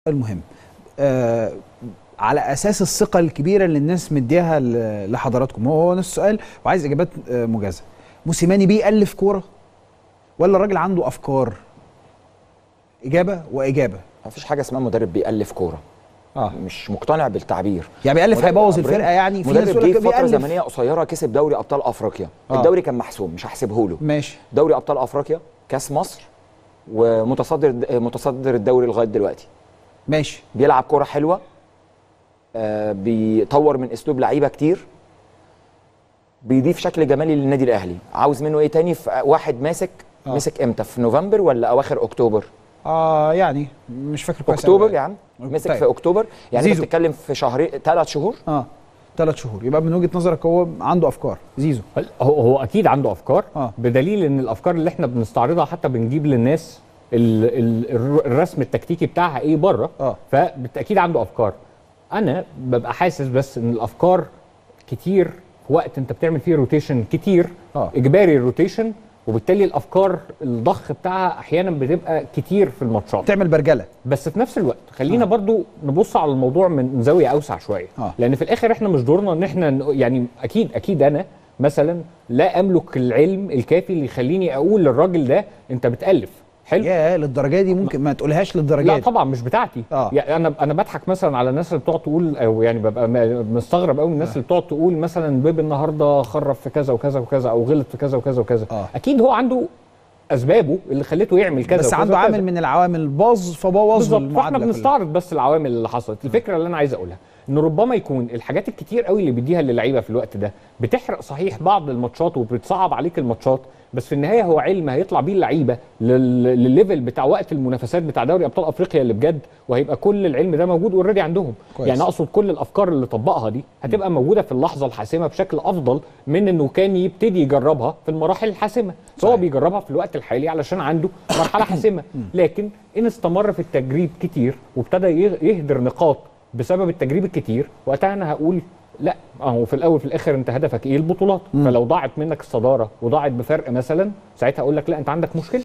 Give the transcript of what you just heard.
المهم آه على اساس الثقه الكبيره اللي الناس مديها ل- لحضراتكم هو نفس السؤال وعايز اجابات آه مجازه موسيماني بيألف كوره ولا الراجل عنده افكار اجابه واجابه ما فيش حاجه اسمها مدرب بيألف كوره اه مش مقتنع بالتعبير يعني بيألف مدرب- هيبوظ إبراهيم الفرقه يعني في ناس مدرب يقول جه لك في فتره بيألف زمنيه قصيره كسب دوري ابطال افريقيا آه. الدوري كان محسوم مش هحسبه له ماشي دوري ابطال افريقيا كاس مصر ومتصدر متصدر الدوري لغايه دلوقتي ماشي بيلعب كوره حلوه آه بيطور من اسلوب لعيبه كتير بيضيف شكل جمالي للنادي الاهلي عاوز منه ايه تاني في واحد ماسك آه. آه. مسك امتى في نوفمبر ولا اواخر اكتوبر اه يعني مش فاكر كويس اكتوبر أوي. يا عم مسك طيب. في اكتوبر يعني انت زيزو. بتتكلم في شهرين ثلاث شهور اه ثلاث شهور يبقى من وجهه نظرك هو عنده افكار زيزو هو هو اكيد عنده افكار آه. بدليل ان الافكار اللي احنا بنستعرضها حتى بنجيب للناس ال ال الر- الرسم التكتيكي بتاعها ايه بره آه. فبالتاكيد عنده افكار انا ببقى حاسس بس ان الافكار كتير في وقت انت بتعمل فيه روتيشن كتير آه. اجباري الروتيشن وبالتالي الافكار الضخ بتاعها احيانا بتبقى كتير في الماتشات تعمل برجله بس في نفس الوقت خلينا آه. برضو نبص على الموضوع من زاويه اوسع شويه آه. لان في الاخر احنا مش دورنا ان احنا ن- يعني اكيد اكيد انا مثلا لا املك العلم الكافي اللي يخليني اقول للراجل ده انت بتالف حلو يا للدرجه دي ممكن ما تقولهاش للدرجه لا دي طبعا مش بتاعتي آه. يعني انا انا بضحك مثلا على الناس اللي بتقعد تقول او يعني ببقى م- مستغرب قوي من الناس اللي بتقعد تقول مثلا بيب النهارده خرف في كذا وكذا وكذا او غلط في كذا وكذا وكذا آه. اكيد هو عنده اسبابه اللي خلته يعمل كذا بس وكذا عنده وكذا. عامل من العوامل باظ فبوظ بالظبط فاحنا المعادله كلها. بنستعرض بس العوامل اللي حصلت الفكره اللي انا عايز اقولها ان ربما يكون الحاجات الكتير قوي اللي بيديها للعيبه في الوقت ده بتحرق صحيح بعض الماتشات وبتصعب عليك الماتشات بس في النهايه هو علم هيطلع بيه اللعيبه لل- للليفل بتاع وقت المنافسات بتاع دوري ابطال افريقيا اللي بجد وهيبقى كل العلم ده موجود اوريدي عندهم كويس. يعني اقصد كل الافكار اللي طبقها دي هتبقى موجوده في اللحظه الحاسمه بشكل افضل من انه كان يبتدي يجربها في المراحل الحاسمه فهو صحيح. بيجربها في الوقت الحالي علشان عنده مرحله حاسمه لكن ان استمر في التجريب كتير وابتدى يه- يهدر نقاط بسبب التجريب الكتير وقتها انا هقول لا اهو في الاول في الاخر انت هدفك ايه البطولات فلو ضاعت منك الصداره وضاعت بفرق مثلا ساعتها اقول لك لا انت عندك مشكله